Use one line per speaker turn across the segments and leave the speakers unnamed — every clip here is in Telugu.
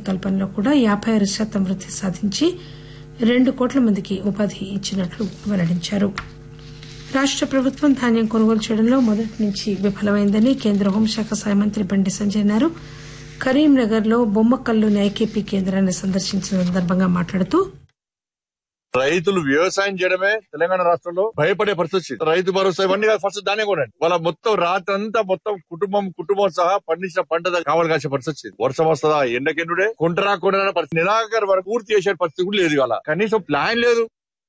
కల్పనలో కూడా యాబై ఆరు శాతం వృద్ది సాధించి రెండు కోట్ల మందికి ఉపాధి ఇచ్చినట్లు వెల్లడించారు రాష్ట ప్రభుత్వం ధాన్యం కొనుగోలు చేయడంలో మొదటి నుంచి విఫలమైందని కేంద్ర హోంశాఖ సహాయ మంత్రి బండి సంజయ్ అన్నారు కరీంనగర్ లో బొమ్మకల్లుని ఐకేపీ కేంద్రాన్ని సందర్శించిన సందర్భంగా మాట్లాడుతూ
రైతులు వ్యవసాయం చేయడమే తెలంగాణ రాష్ట్రంలో భయపడే పరిస్థితి వచ్చింది రైతు భరోసా ఇవన్నీ కాదు, ఫస్ట్ ధాన్యం కొనండి వాళ్ళ మొత్తం రాత్రి అంతా మొత్తం కుటుంబం కుటుంబం సహా పండించిన పంట దగ్గర కావాలి కాసే పరిస్థితి వచ్చింది వర్షం వస్తుందా ఎండకెండుడే కొంటరా కొండరా పరిస్థితి నిరాకరణ వరకు పూర్తి చేసే పరిస్థితి కూడా లేదు ఇవాళ కనీసం ప్లాన్ లేదు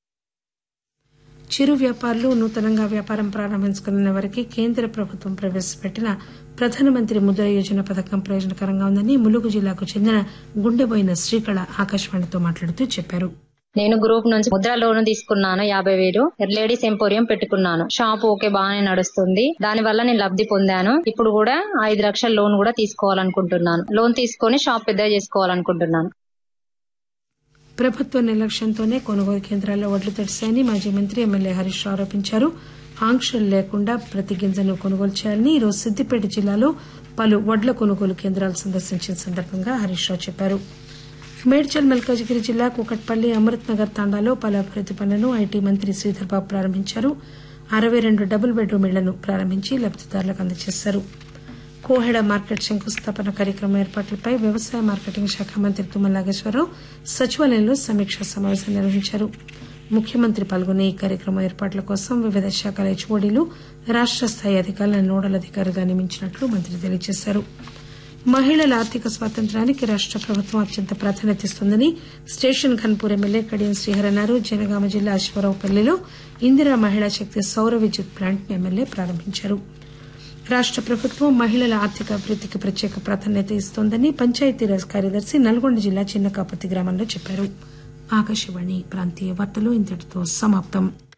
చిరు వ్యాపారులు నూతనంగా వ్యాపారం ప్రారంభించుకున్న వారికి కేంద్ర ప్రభుత్వం ప్రవేశపెట్టిన ప్రధానమంత్రి ముద్ర యోజన పథకం ప్రయోజనకరంగా ఉందని ములుగు జిల్లాకు చెందిన గుండెబోయిన శ్రీకళ ఆకాశవాణితో మాట్లాడుతూ చెప్పారు
నేను గ్రూప్ నుంచి ముద్ర లోన్ తీసుకున్నాను యాభై వేలు లేడీస్ ఎంపోరియం పెట్టుకున్నాను షాప్ ఓకే బాగానే నడుస్తుంది దాని వల్ల నేను లబ్ధి పొందాను ఇప్పుడు కూడా ఐదు లక్షల లోన్ కూడా తీసుకోవాలనుకుంటున్నాను లోన్ తీసుకొని షాప్ పెద్ద చేసుకోవాలనుకుంటున్నాను
ప్రభుత్వ నిర్లక్ష్యంతోనే కొనుగోలు కేంద్రాల్లో వడ్లు తడిశాయని మాజీ మంత్రి ఎమ్మెల్యే హరీష్ రావు ఆరోపించారు ఆంక్షలు లేకుండా ప్రతి గింజను కొనుగోలు చేయాలని ఈరోజు సిద్దిపేట జిల్లాలో పలు వడ్ల కొనుగోలు కేంద్రాలు సందర్శించిన సందర్భంగా హరీష్ రావు చెప్పారు మేడ్చల్ మల్కాజిగిరి జిల్లా కూకట్పల్లి అమృత్ నగర్ తాండాలో పలు అభివృద్ది పనులను ఐటీ మంత్రి శ్రీధర్ బాబు ప్రారంభించారు అరవై రెండు డబుల్ బెడ్రూమ్ ఇళ్లను ప్రారంభించి లబ్దిదారులకు అందజేశారు కోహెడ మార్కెట్ శంకుస్థాపన కార్యక్రమం ఏర్పాట్లపై వ్యవసాయ మార్కెటింగ్ శాఖ మంత్రి తుమ్మల నాగేశ్వరరావు సచివాలయంలో సమీక్షా సమావేశం నిర్వహించారు ముఖ్యమంత్రి పాల్గొనే ఈ కార్యక్రమం ఏర్పాట్ల కోసం వివిధ శాఖల హెచ్ఓడీలు రాష్ట స్థాయి అధికారులను నోడల్ అధికారిగా నియమించినట్లు మంత్రి తెలియజేశారు మహిళల ఆర్థిక స్వాతంత్ర్యానికి రాష్ట ప్రభుత్వం అత్యంత ప్రాధాన్యత ఇస్తుందని స్టేషన్ ఘన్పూర్ ఎమ్మెల్యే కడియం శ్రీహర్ అన్నారు జనగామ జిల్లా అశ్వరావుపల్లిలో ఇందిరా మహిళా శక్తి సౌర విద్యుత్ ప్లాంట్ ను ఎమ్మెల్యే ప్రారంభించారు రాష్ట ప్రభుత్వం మహిళల ఆర్థిక అభివృద్దికి ప్రత్యేక ప్రాధాన్యత ఇస్తోందని పంచాయతీరాజ్ కార్యదర్శి నల్గొండ జిల్లా చిన్నకాపతి గ్రామంలో చెప్పారు ఆకాశవాణి ప్రాంతీయ వార్తలు ఇంతటితో సమాప్తం